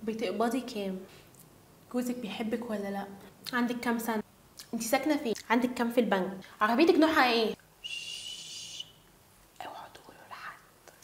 بتقبضي كام جوزك بيحبك ولا لا عندك كام سنه انت ساكنه فين عندك كام في البنك عربيتك نوعها ايه شش. اوعوا تقولوا لحد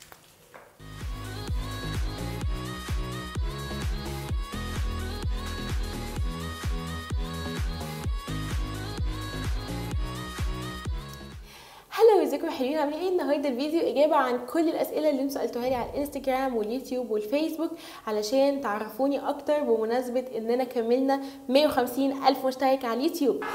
هلو ازيكم يا حلوين عاملين ايه النهارده الفيديو اجابه عن كل الاسئله اللي انتوا سالتوها لي على الانستجرام واليوتيوب والفيسبوك علشان تعرفوني اكتر بمناسبه اننا كملنا 150 الف مشترك على اليوتيوب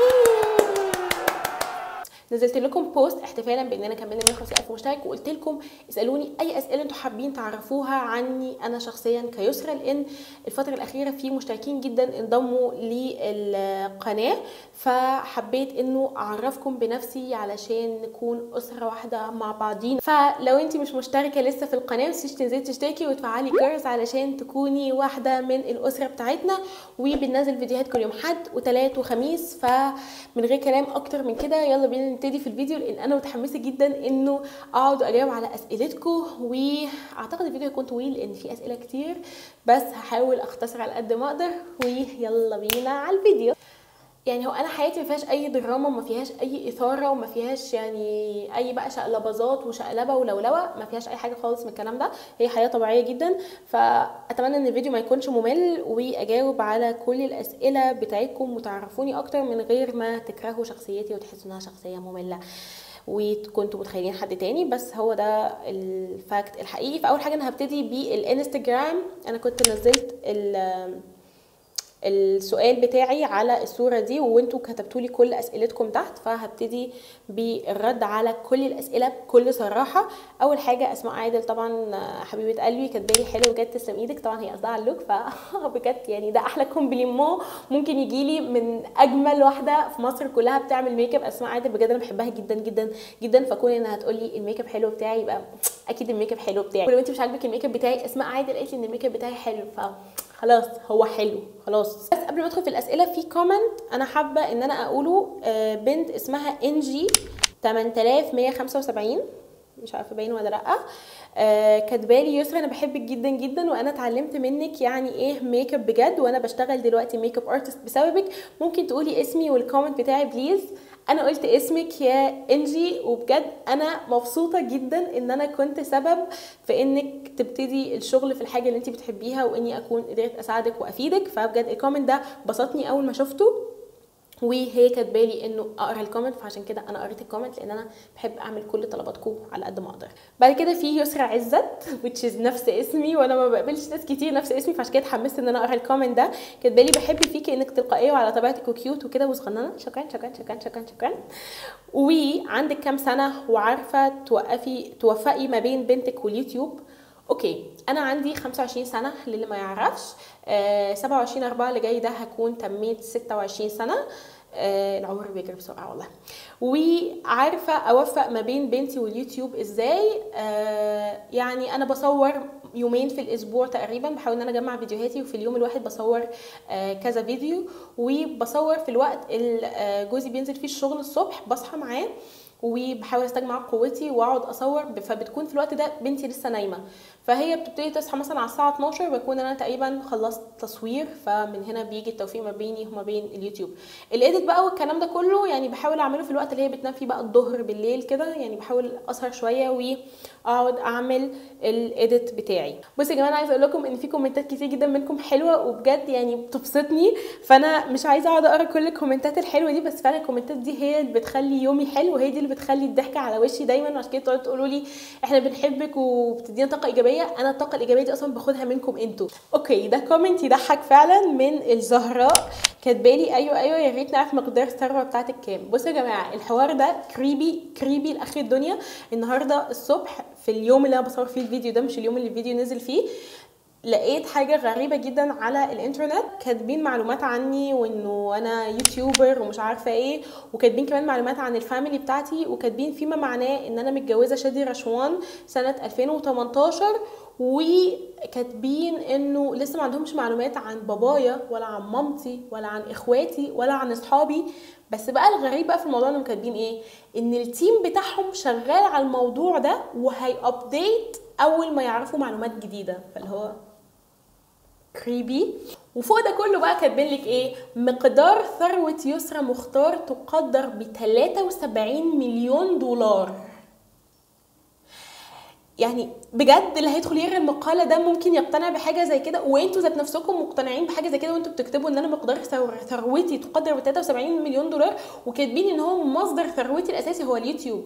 نزلت لكم بوست احتفالا باننا كملنا 150 الف مشترك وقلت لكم اسالوني اي اسئله انتوا حابين تعرفوها عني انا شخصيا كيسرى لان الفتره الاخيره في مشتركين جدا انضموا للقناه فحبيت انه اعرفكم بنفسي علشان نكون اسره واحده مع بعضين فلو انت مش مشتركه لسه في القناه ما تنسيش تنزلي تشتركي وتفعلي جرس علشان تكوني واحده من الاسره بتاعتنا وبننزل فيديوهات كل يوم حد وثلاث وخميس فمن غير كلام اكتر من كده يلا بينا نبتدي في الفيديو لان انا متحمسه جدا انه اقعد اجاوب على اسئلتكم واعتقد الفيديو هيكون طويل لان في اسئله كتير بس هحاول اختصر على قد ما اقدر ويلا بينا على الفيديو يعني هو انا حياتي ما فيهاش اي دراما وما فيهاش اي اثاره وما فيهاش يعني اي بقى شقلباظات وشقلبه ولولوه ما فيهاش اي حاجه خالص من الكلام ده هي حياه طبيعيه جدا فاتمنى ان الفيديو ما يكونش ممل واجاوب على كل الاسئله بتاعتكم وتعرفوني اكتر من غير ما تكرهوا شخصيتي وتحسوا انها شخصيه ممله وكنتوا متخيلين حد تاني بس هو ده الفاكت الحقيقي فاول حاجه انا هبتدي بالانستجرام انا كنت نزلت ال السؤال بتاعي على الصورة دي وانتوا كتبتوا لي كل اسئلتكم تحت فهبتدي بالرد على كل الاسئلة بكل صراحة اول حاجة اسماء عادل طبعا حبيبة قلبي كاتبالي حلو بجد تسلم ايدك طبعا هي قصدها على اللوك فبجد يعني ده احلى كومبليمون ممكن يجي لي من اجمل واحدة في مصر كلها بتعمل ميك اب اسماء عادل بجد انا بحبها جدا جدا جدا فكون انها تقول لي الميك اب حلو بتاعي يبقى اكيد الميك اب حلو بتاعي ولو انت مش عاجبك الميك اب بتاعي اسماء عادل قالت لي ان الميك اب بتاعي حلو ف خلاص هو حلو خلاص بس قبل ما ادخل في الاسئله في كومنت انا حابه ان انا اقوله بنت اسمها انجي 8175 مش عارفه باين ولا لا آه كاتبالي يسرا انا بحبك جدا جدا وانا اتعلمت منك يعني ايه ميك اب بجد وانا بشتغل دلوقتي ميك اب ارتست بسببك ممكن تقولي اسمي والكومنت بتاعي بليز انا قلت اسمك يا انجي وبجد انا مبسوطه جدا ان انا كنت سبب في انك تبتدي الشغل في الحاجه اللي انت بتحبيها واني اكون قدرت اساعدك وافيدك فبجد الكومنت ده بسطني اول ما شفته وهي كاتبالي انه اقرا الكومنت فعشان كده انا قريت الكومنت لان انا بحب اعمل كل طلباتكم على قد ما اقدر بعد كده في يسرا عزت which is نفس اسمي وانا ما بقبلش ناس كتير نفس اسمي فعشان كده اتحمست ان انا اقرا الكومنت ده كاتبالي بحب فيكي انك تلقائيه وعلى طبيعتك وكيوت وكده وصغننه شكرا شكرا شكرا شكرا شكرا وعندك كام سنه وعارفه توقفي توفقي ما بين بنتك واليوتيوب اوكي انا عندي 25 سنه للي ما يعرفش آه 27 4 اللي جاي ده هكون تميت 26 سنه آه العمر بيجري بسرعه والله وعارفه اوفق ما بين بنتي واليوتيوب ازاي آه يعني انا بصور يومين في الاسبوع تقريبا بحاول ان انا اجمع فيديوهاتي وفي اليوم الواحد بصور آه كذا فيديو وبصور في الوقت اللي جوزي بينزل فيه الشغل الصبح بصحى معاه وبحاول استجمع قوتي واقعد اصور فبتكون في الوقت ده بنتي لسه نايمه فهي بتبتدي تصحى مثلا على الساعه 12 بكون انا تقريبا خلصت تصوير فمن هنا بيجي التوفيق ما بيني وما بين اليوتيوب الايديت بقى والكلام ده كله يعني بحاول اعمله في الوقت اللي هي بتنام فيه بقى الظهر بالليل كده يعني بحاول اسهر شويه واقعد اعمل الايديت بتاعي بصوا يا جماعه انا عايزه اقول لكم ان في كومنتات كتير جدا منكم حلوه وبجد يعني بتبسطني فانا مش عايزه اقعد اقرا كل الكومنتات الحلوه دي بس فعلا الكومنتات دي هي اللي بتخلي يومي حلو وهي دي اللي بتخلي الضحكه على وشي دايما عشان كده تقعدوا تقولوا لي احنا بنحبك وبتدينا طاقه ايجابيه انا الطاقه الايجابيه دي اصلا باخدها منكم انتوا اوكي ده كومنت يضحك فعلا من الزهراء كاتبالي ايوه ايوه يا ريت نعرف مقدار الثروه بتاعتك كام بصوا يا جماعه الحوار ده كريبي كريبي لاخر الدنيا النهارده الصبح في اليوم اللي انا بصور فيه الفيديو ده مش اليوم اللي الفيديو نزل فيه لقيت حاجه غريبه جدا على الانترنت كاتبين معلومات عني وانه انا يوتيوبر ومش عارفه ايه وكاتبين كمان معلومات عن الفاميلي بتاعتي وكاتبين فيما معناه ان انا متجوزه شادي رشوان سنه 2018 وكاتبين انه لسه ما عندهمش معلومات عن بابايا ولا عن مامتي ولا عن اخواتي ولا عن اصحابي بس بقى الغريب بقى في الموضوع انهم كاتبين ايه ان التيم بتاعهم شغال على الموضوع ده وهي ابديت اول ما يعرفوا معلومات جديده فاللي هو كريبي وفوق ده كله بقى كاتبين لك ايه مقدار ثروه يسرى مختار تقدر ب 73 مليون دولار يعني بجد اللي هيدخل يقرا المقاله ده ممكن يقتنع بحاجه زي كده وانتوا ذات نفسكم مقتنعين بحاجه زي كده وانتوا بتكتبوا ان انا مقدار ثروتي تقدر ب 73 مليون دولار وكاتبين ان هو مصدر ثروتي الاساسي هو اليوتيوب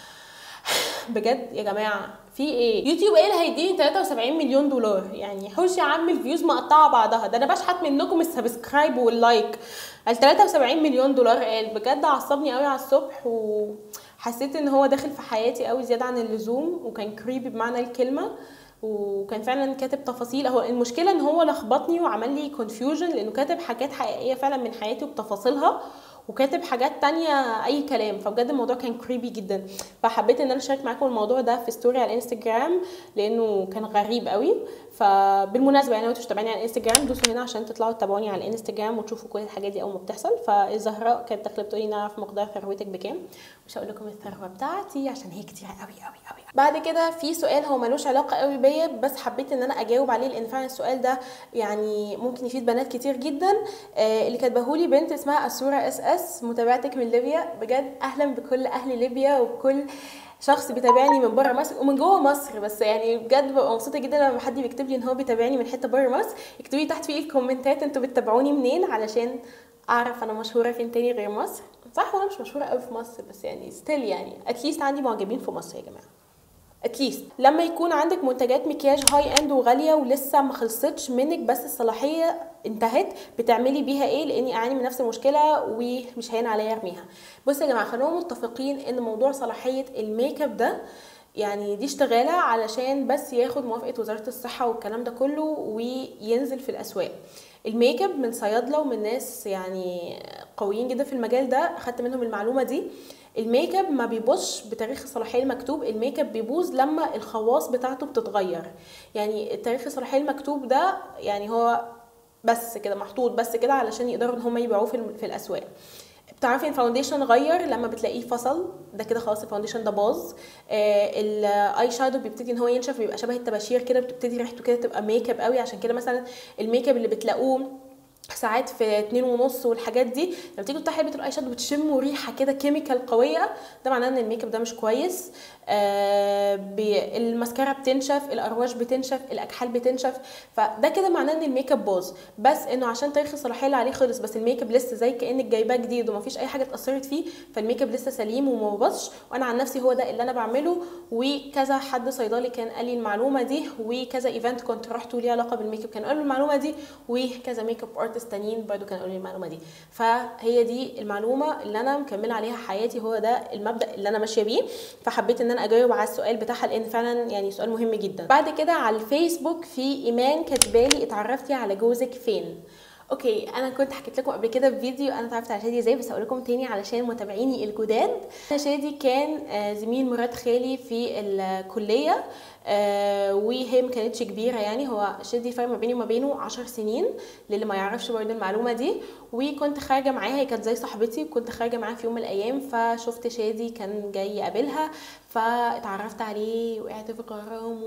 بجد يا جماعه في ايه يوتيوب ايه اللي هيديني 73 مليون دولار يعني حوش يا عم الفيوز مقطعه بعضها ده انا بشحت منكم السبسكرايب واللايك ال 73 مليون دولار قال بجد عصبني قوي على الصبح و حسيت ان هو داخل في حياتي قوي زياده عن اللزوم وكان كريبي بمعنى الكلمه وكان فعلا كاتب تفاصيل هو المشكله ان هو لخبطني وعمل لي كونفيوجن لانه كاتب حاجات حقيقيه فعلا من حياتي وبتفاصيلها وكاتب حاجات تانية اي كلام فبجد الموضوع كان كريبي جدا فحبيت ان انا اشارك معاكم الموضوع ده في ستوري على الانستجرام لانه كان غريب قوي فبالمناسبه يعني لو انتوا متابعيني على الانستجرام دوسوا هنا عشان تطلعوا تتابعوني على الانستجرام وتشوفوا كل الحاجات دي اول ما بتحصل فالزهراء كانت داخله بتقولي نعرف مقدار ثروتك بكام مش هقول لكم الثروه بتاعتي عشان هي كتير قوي قوي قوي بعد كده في سؤال هو ملوش علاقه قوي بيا بس حبيت ان انا اجاوب عليه لان فعلا السؤال ده يعني ممكن يفيد بنات كتير جدا آه اللي كاتبهولي بنت اسمها اسوره اس اس متابعتك من ليبيا بجد اهلا بكل اهل ليبيا وبكل شخص بيتابعني من بره مصر ومن جوه مصر بس يعني بجد ببقى مبسوطه جدا لما حد بيكتب لي ان هو بيتابعني من حته بره مصر اكتبوا لي تحت في الكومنتات انتوا بتتابعوني منين علشان اعرف انا مشهوره فين تاني غير مصر صح وانا مش مشهوره قوي في مصر بس يعني ستيل يعني اتليست عندي معجبين في مصر يا جماعه اتليست لما يكون عندك منتجات مكياج هاي اند وغاليه ولسه ما خلصتش منك بس الصلاحيه انتهت بتعملي بيها ايه لاني اعاني من نفس المشكله ومش هين عليا ارميها بصوا يا جماعه خلونا متفقين ان موضوع صلاحيه الميك اب ده يعني دي اشتغاله علشان بس ياخد موافقه وزاره الصحه والكلام ده كله وينزل في الاسواق الميك اب من صيادله ومن ناس يعني قويين جدا في المجال ده اخدت منهم المعلومه دي الميك اب ما بيبوظش بتاريخ الصلاحيه المكتوب الميك اب بيبوظ لما الخواص بتاعته بتتغير يعني التاريخ الصلاحيه المكتوب ده يعني هو بس كده محطوط بس كده علشان يقدروا ان هم يبيعوه في, في الاسواق بتعرفي الفاونديشن غير لما بتلاقيه فصل ده كده خلاص الفاونديشن ده باظ آه الاي شادو بيبتدي ان هو ينشف بيبقى شبه الطباشير كده بتبتدي ريحته كده تبقى ميك اب قوي عشان كده مثلا الميك اب اللي بتلاقوه ساعات في اتنين ونص والحاجات دي لما تيجي تفتحي علبه الاي شادو بتشموا ريحه كده كيميكال قويه ده معناه ان الميك اب ده مش كويس آه الماسكارا بتنشف الارواش بتنشف الاكحال بتنشف فده كده معناه ان الميك اب باظ بس انه عشان تاريخ الصلاحيه اللي عليه خلص بس الميك اب لسه زي كانك جايباه جديد ومفيش اي حاجه اتاثرت فيه فالميك اب لسه سليم وما باظش وانا عن نفسي هو ده اللي انا بعمله وكذا حد صيدلي كان قال لي المعلومه دي وكذا ايفنت كنت رحته ليه علاقه بالميك اب كان قالوا المعلومه دي وكذا ميك اب ارتست تانيين برضو كانوا قالوا لي المعلومه دي فهي دي المعلومه اللي انا مكمله عليها حياتي هو ده المبدا اللي انا ماشيه بيه فحبيت ان انا اجاوب على السؤال بتاعها لان فعلا يعني سؤال مهم جدا بعد كده على الفيسبوك في ايمان كاتبالي اتعرفتي على جوزك فين اوكي انا كنت حكيت لكم قبل كده في فيديو انا اتعرفت على شادي ازاي بس هقول لكم تاني علشان متابعيني الجداد شادي كان زميل مراد خالي في الكليه آه وهي ما كانتش كبيره يعني هو شادي فرق ما بيني وما بينه عشر سنين للي ما يعرفش برضه المعلومه دي وكنت خارجه معاها هي كانت زي صاحبتي كنت خارجه معاها في يوم من الايام فشفت شادي كان جاي يقابلها فاتعرفت عليه وقعت في غرامه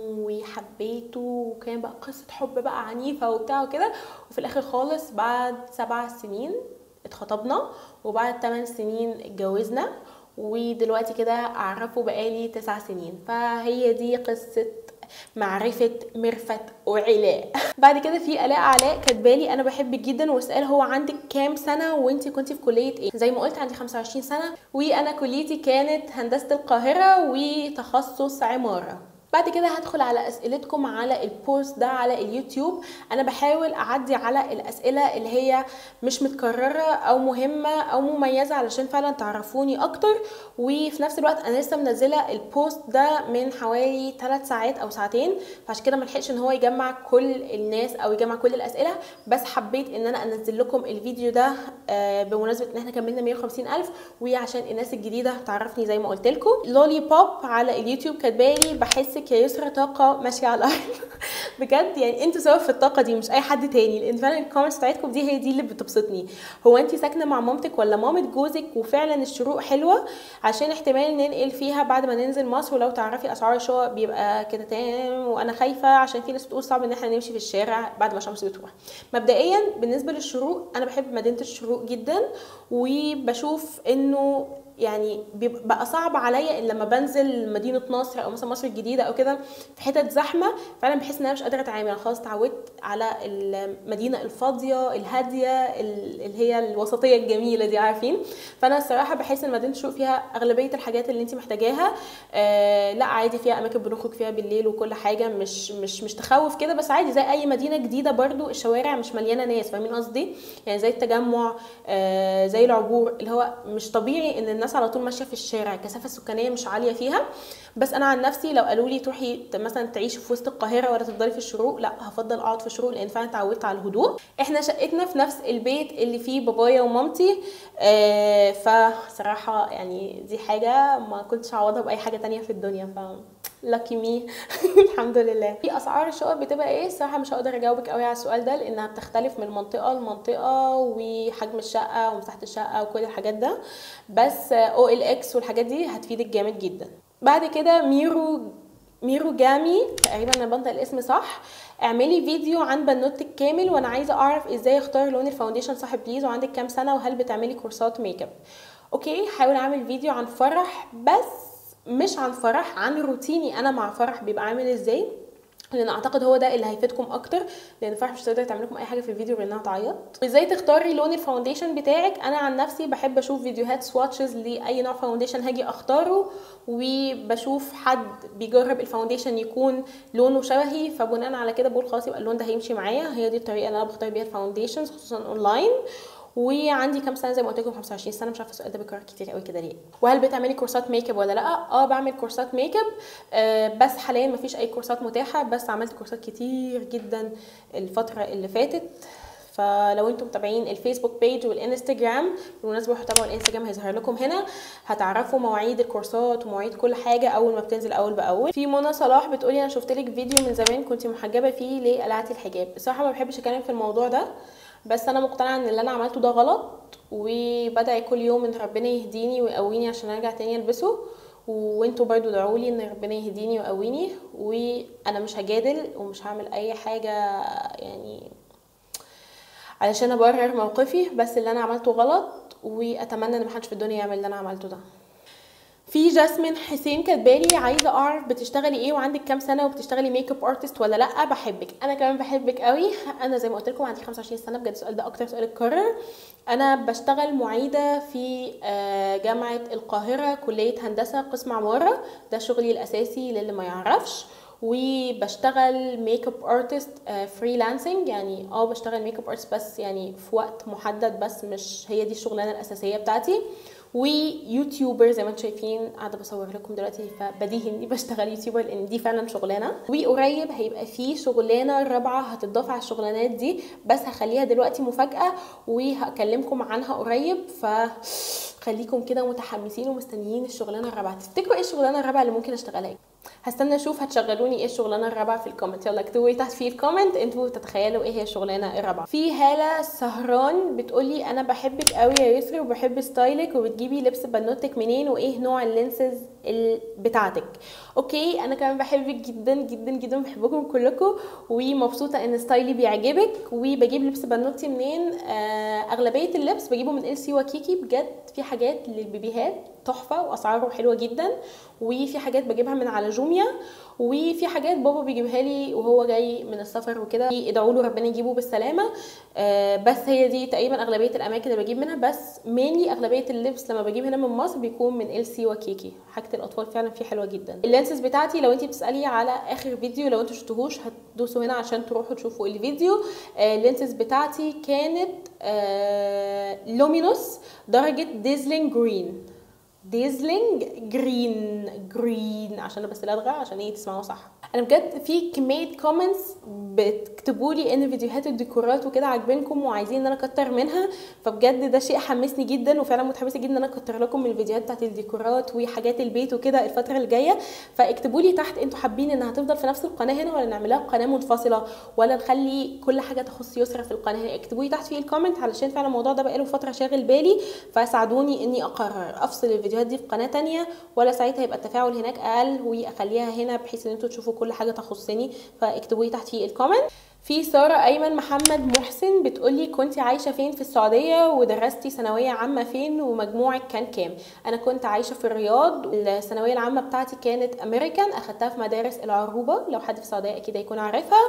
وحبيته وكان بقى قصه حب بقى عنيفه وبتاع وكده وفي الاخر خالص بعد سبع سنين اتخطبنا وبعد 8 سنين اتجوزنا ودلوقتي كده اعرفه بقالي تسع سنين فهي دي قصه معرفة مرفت وعلاء بعد كده في آلاء علاء كاتبالي أنا بحبك جدا وسأل هو عندك كام سنة وانت كنت في كلية ايه زي ما قلت عندي 25 سنة وأنا كليتي كانت هندسة القاهرة وتخصص عمارة بعد كده هدخل على اسئلتكم على البوست ده على اليوتيوب انا بحاول اعدي على الاسئله اللي هي مش متكرره او مهمه او مميزه علشان فعلا تعرفوني اكتر وفي نفس الوقت انا لسه منزله البوست ده من حوالي 3 ساعات او ساعتين فعشان كده ملحقش ان هو يجمع كل الناس او يجمع كل الاسئله بس حبيت ان انا انزل لكم الفيديو ده بمناسبه ان احنا كملنا 150 الف وعشان الناس الجديده تعرفني زي ما قلت لكم لولي بوب على اليوتيوب كاتبالي بحس بحسك يا يسرا طاقه ماشيه على الارض بجد يعني انتوا سبب في الطاقه دي مش اي حد تاني لان فعلا الكومنتس بتاعتكم دي هي دي اللي بتبسطني هو انت ساكنه مع مامتك ولا مامه جوزك وفعلا الشروق حلوه عشان احتمال ننقل فيها بعد ما ننزل مصر ولو تعرفي اسعار الشقق بيبقى كده تمام وانا خايفه عشان في ناس بتقول صعب ان احنا نمشي في الشارع بعد ما الشمس بتروح مبدئيا بالنسبه للشروق انا بحب مدينه الشروق جدا وبشوف انه يعني بيبقى صعب عليا ان لما بنزل مدينه نصر او مثلا مصر الجديده او كده في حتت زحمه فعلا بحس ان انا مش قادره اتعامل خلاص اتعودت على المدينه الفاضيه الهاديه اللي هي الوسطيه الجميله دي عارفين فانا الصراحه بحس ان مدينه الشروق فيها اغلبيه الحاجات اللي انت محتاجاها آه لا عادي فيها اماكن بنخرج فيها بالليل وكل حاجه مش مش مش تخوف كده بس عادي زي اي مدينه جديده برضو الشوارع مش مليانه ناس فاهمين قصدي يعني زي التجمع آه زي العبور اللي هو مش طبيعي ان الناس على طول ماشيه في الشارع الكثافه السكانيه مش عاليه فيها بس انا عن نفسي لو قالوا لي تروحي مثلا تعيشي في وسط القاهره ولا تفضلي في الشروق لا هفضل اقعد في الشروق لان فعلا اتعودت على الهدوء احنا شقتنا في نفس البيت اللي فيه بابايا ومامتي آه فصراحه يعني دي حاجه ما كنتش اعوضها باي حاجه تانية في الدنيا ف لاكي مي الحمد لله في اسعار الشقق بتبقى ايه الصراحه مش هقدر اجاوبك قوي على السؤال ده لانها بتختلف من منطقه لمنطقه وحجم الشقه ومساحه الشقه وكل الحاجات ده بس او ال اكس والحاجات دي هتفيدك جامد جدا بعد كده ميرو ميرو جامي تقريبا انا بنطق الاسم صح اعملي فيديو عن بنوتك كامل وانا عايزه اعرف ازاي اختار لون الفاونديشن صح بليز وعندك كام سنه وهل بتعملي كورسات ميك اب اوكي حاول اعمل فيديو عن فرح بس مش عن فرح عن روتيني انا مع فرح بيبقى عامل ازاي لان اعتقد هو ده اللي هيفيدكم اكتر لان فرح مش هتقدر تعمل لكم اي حاجه في الفيديو غير انها تعيط وازاي تختاري لون الفاونديشن بتاعك انا عن نفسي بحب اشوف فيديوهات سواتشز لاي نوع فاونديشن هاجي اختاره وبشوف حد بيجرب الفاونديشن يكون لونه شبهي فبناء على كده بقول خلاص يبقى اللون ده هيمشي معايا هي دي الطريقه اللي انا بختار بيها الفاونديشنز خصوصا اونلاين وعندي كام سنه زي ما قلت لكم 25 سنه مش عارفه السؤال ده بيكرر كتير قوي كده ليه وهل بتعملي كورسات ميك اب ولا لا اه بعمل كورسات ميك اب آه بس حاليا مفيش اي كورسات متاحه بس عملت كورسات كتير جدا الفتره اللي فاتت فلو انتم متابعين الفيسبوك بيج والانستجرام بالمناسبه روحوا تابعوا الانستجرام هيظهر لكم هنا هتعرفوا مواعيد الكورسات ومواعيد كل حاجه اول ما بتنزل اول باول في منى صلاح بتقولي انا شفت لك فيديو من زمان كنت محجبه فيه ليه قلعتي الحجاب بصراحه ما بحبش اتكلم في الموضوع ده بس انا مقتنعه ان اللي انا عملته ده غلط وبدعي كل يوم ان ربنا يهديني ويقويني عشان ارجع تاني البسه وانتوا برضو ادعوا لي ان ربنا يهديني ويقويني وانا مش هجادل ومش هعمل اي حاجه يعني علشان ابرر موقفي بس اللي انا عملته غلط واتمنى ان محدش في الدنيا يعمل اللي انا عملته ده في جاسمين حسين كاتبالي عايزه اعرف بتشتغلي ايه وعندك كام سنه وبتشتغلي ميك اب ارتست ولا لا بحبك انا كمان بحبك قوي انا زي ما قلت لكم عندي 25 سنه بجد السؤال ده اكتر سؤال اتكرر انا بشتغل معيده في جامعه القاهره كليه هندسه قسم عماره ده شغلي الاساسي للي ما يعرفش وبشتغل ميك اب ارتست فريلانسنج يعني اه بشتغل ميك اب ارتست بس يعني في وقت محدد بس مش هي دي الشغلانه الاساسيه بتاعتي ويوتيوبر زي ما انتم شايفين قاعده بصور لكم دلوقتي فبديهي اني بشتغل يوتيوبر لان دي فعلا شغلانه وقريب هيبقى في شغلانه رابعه هتضاف على الشغلانات دي بس هخليها دلوقتي مفاجاه وهكلمكم عنها قريب فخليكم كده متحمسين ومستنيين الشغلانه الرابعه تفتكروا ايه الشغلانه الرابعه اللي ممكن اشتغلها هستنى اشوف هتشغلوني ايه الشغلانه الرابعه في الكومنت يلا اكتبوا لي تحت في الكومنت انتوا تتخيلوا ايه هي الشغلانه الرابعه في هاله سهران بتقولي انا بحبك قوي يا يسري وبحب ستايلك وبتجيبي لبس بنوتك منين وايه نوع اللينسز بتاعتك اوكي انا كمان بحبك جدا جدا جدا بحبكم كلكم ومبسوطه ان ستايلي بيعجبك وبجيب لبس بنوتي منين آه اغلبيه اللبس بجيبه من ال سي وكيكي بجد في حاجات للبيبيهات تحفه واسعاره حلوه جدا وفي حاجات بجيبها من على جوميا وفي حاجات بابا بيجيبها لي وهو جاي من السفر وكده ادعوا له ربنا يجيبه بالسلامه آه بس هي دي تقريبا اغلبيه الاماكن اللي بجيب منها بس مينلي اغلبيه اللبس لما بجيب هنا من مصر بيكون من ال سي وكيكي حاجه الاطفال فعلا فيه حلوه جدا اللينسز بتاعتي لو انت بتسالي على اخر فيديو لو انتوا شفتوهوش هتدوسوا هنا عشان تروحوا تشوفوا الفيديو آه اللينسز بتاعتي كانت آه لومينوس درجه ديزلين جرين ديزلينج جرين جرين عشان انا بس لدغه عشان ايه تسمعوا صح انا بجد في كميه كومنتس بتكتبوا لي ان فيديوهات الديكورات وكده عاجبينكم وعايزين ان انا اكتر منها فبجد ده شيء حمسني جدا وفعلا متحمسه جدا ان انا اكتر لكم من الفيديوهات بتاعت الديكورات وحاجات البيت وكده الفتره اللي جايه فاكتبوا لي تحت انتوا حابين انها تفضل في نفس القناه هنا ولا نعملها قناه منفصله ولا نخلي كل حاجه تخص يسرا في القناه هنا اكتبوا لي تحت في الكومنت علشان فعلا الموضوع ده بقاله فتره شاغل بالي فساعدوني اني اقرر افصل الفيديوهات دي في قناه تانية ولا ساعتها يبقى التفاعل هناك اقل واخليها هنا بحيث ان انتوا تشوفوا كل حاجه تخصني فاكتبوا لي تحت في الكومنت في ساره ايمن محمد محسن بتقولي كنت عايشه فين في السعوديه ودرستي ثانويه عامه فين ومجموعك كان كام انا كنت عايشه في الرياض الثانويه العامه بتاعتي كانت امريكان اخدتها في مدارس العروبه لو حد في السعوديه اكيد هيكون عارفها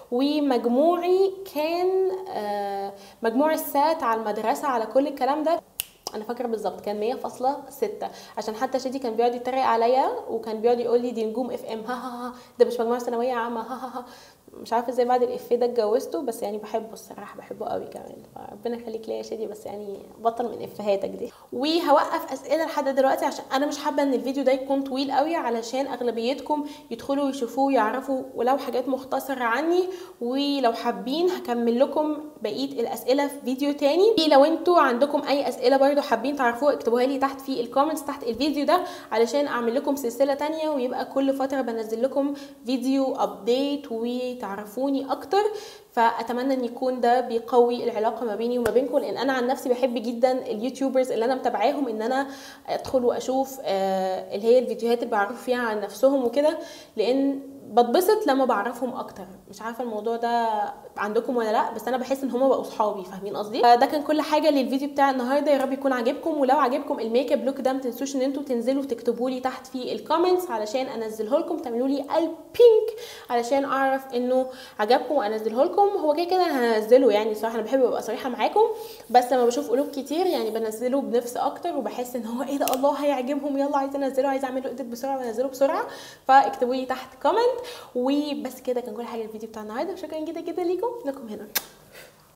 ومجموعي كان آه، مجموع السات على المدرسه على كل الكلام ده انا فاكره بالظبط كان 100.6 عشان حتى شادي كان بيقعد يتريق عليا وكان بيقعد يقول لي دي نجوم اف ام ها ها ها ده مش مجموعه ثانويه عامه ها ها ها مش عارفه ازاي بعد الافيه ده اتجوزته بس يعني بحبه الصراحه بحبه قوي كمان ربنا يخليك ليا يا شادي بس يعني بطل من افيهاتك دي وهوقف اسئله لحد دلوقتي عشان انا مش حابه ان الفيديو ده يكون طويل قوي علشان اغلبيتكم يدخلوا يشوفوه يعرفوا ولو حاجات مختصره عني ولو حابين هكمل لكم بقيه الاسئله في فيديو تاني لو انتوا عندكم اي اسئله برضو حابين تعرفوها اكتبوها لي تحت في الكومنتس تحت الفيديو ده علشان اعمل لكم سلسله تانية ويبقى كل فتره بنزل لكم فيديو ابديت وتعرفوني اكتر فاتمنى ان يكون ده بيقوي العلاقه ما بيني وما بينكم لان انا عن نفسي بحب جدا اليوتيوبرز اللي انا متابعاهم ان انا ادخل واشوف آه، اللي هي الفيديوهات اللي بيعرفوا فيها عن نفسهم وكده لان بتبسط لما بعرفهم اكتر مش عارفه الموضوع ده عندكم ولا لا بس انا بحس ان هما بقوا صحابي فاهمين قصدي فده كان كل حاجه للفيديو بتاع النهارده يا رب يكون عجبكم ولو عجبكم الميك اب لوك ده ما تنسوش ان انتوا تنزلوا تكتبوا لي تحت في الكومنتس علشان انزله لكم تعملوا لي البينك علشان اعرف انه عجبكم وانزله لكم هو كده كده انا هنزله يعني صراحه انا بحب ابقى صريحه معاكم بس لما بشوف قلوب كتير يعني بنزله بنفس اكتر وبحس ان هو ايه ده الله هيعجبهم يلا عايزه انزله عايزه اعمله اديت بسرعه وانزله بسرعه فاكتبوا لي تحت كومنت وبس كده كان كل حاجه الفيديو بتاع النهارده شكرا جدا جدا ليكم لكم هنا